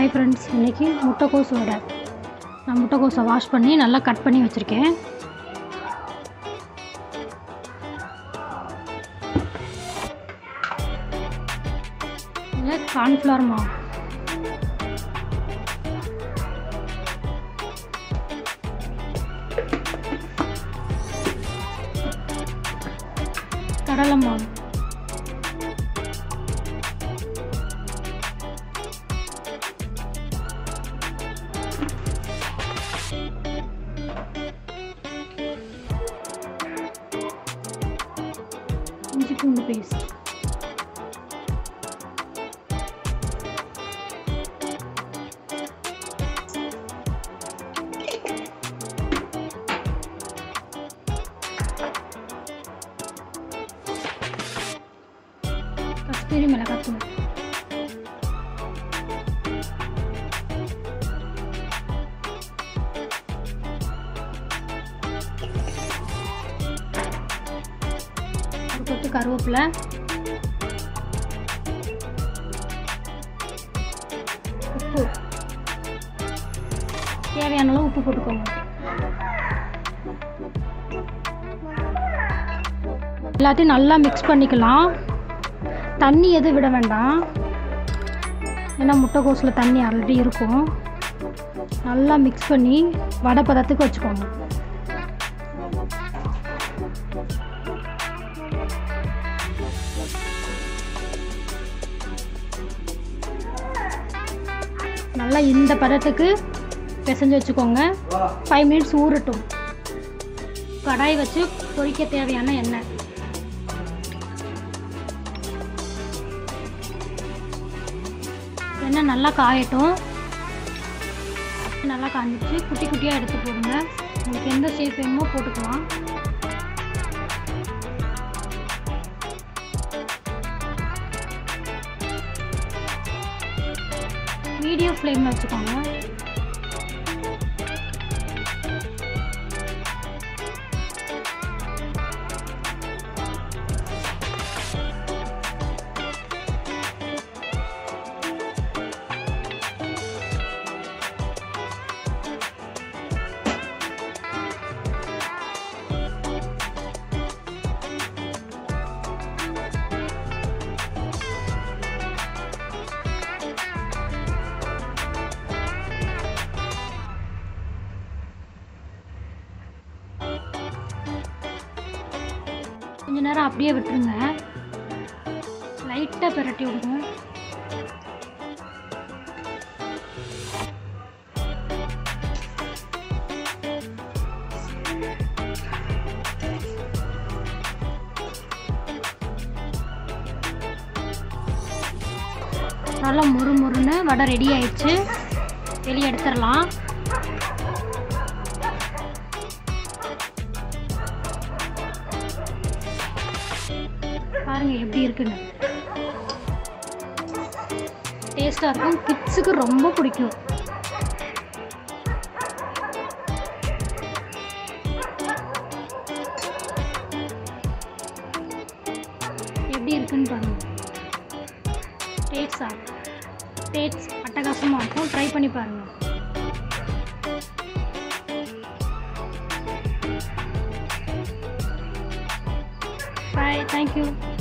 hi friends இன்றைக்கி முட்டைக்கோஸ் வடை நான் முட்டைக்கோஸை வாஷ் பண்ணி நல்லா கட் பண்ணி வச்சுருக்கேன் இதில் கார்ன்ஃப்ளவர் மாவு கடலை மாவு இஞ்சி பூண்டு பேஸ்ட் கஸ்தூரி மிளகாத்தூள் ஒரு கொத்து கருவேப்பிலை உப்பு தேவையான அளவு உப்பு போட்டுக்கோங்க எல்லாத்தையும் நல்லா மிக்ஸ் பண்ணிக்கலாம் தண்ணி எதுவும் விட வேண்டாம் ஏன்னா முட்டைக்கோஸில் தண்ணி ஆல்ரெடி இருக்கும் நல்லா மிக்ஸ் பண்ணி வடை பதத்துக்கு வச்சுக்கோங்க நல்லா இந்த பதத்துக்கு பிசைஞ்சு வச்சுக்கோங்க ஃபைவ் மினிட்ஸ் ஊறட்டும் கடாய் வச்சு பொரிக்க தேவையான எண்ணெய் எண்ணெய் நல்லா காயட்டும் நல்லா காஞ்சிச்சு குட்டி குட்டியாக எடுத்து போடுங்க உங்களுக்கு எந்த ஷேப் வேணுமோ போட்டுக்கலாம் மீடியம் ஃப்ளேமில் வச்சுக்கோங்க கொஞ்ச நேரம் அப்படியே விட்டுருங்க லைட்டாக பிரட்டி விடுங்க நல்லா மொறு மொறுன்னு வடை ரெடி ஆயிடுச்சு வெளியே எடுத்துடலாம் பாருங்க எப்படி இருக்குன்னு டேஸ்டாக இருக்கும் கிட்ஸுக்கு ரொம்ப பிடிக்கும் எப்படி இருக்குன்னு பாருங்க டேஸ்டா டேஸ்ட் அட்டகாசமாக இருக்கும் ட்ரை பண்ணி பாருங்கள் பாய் தேங்க்யூ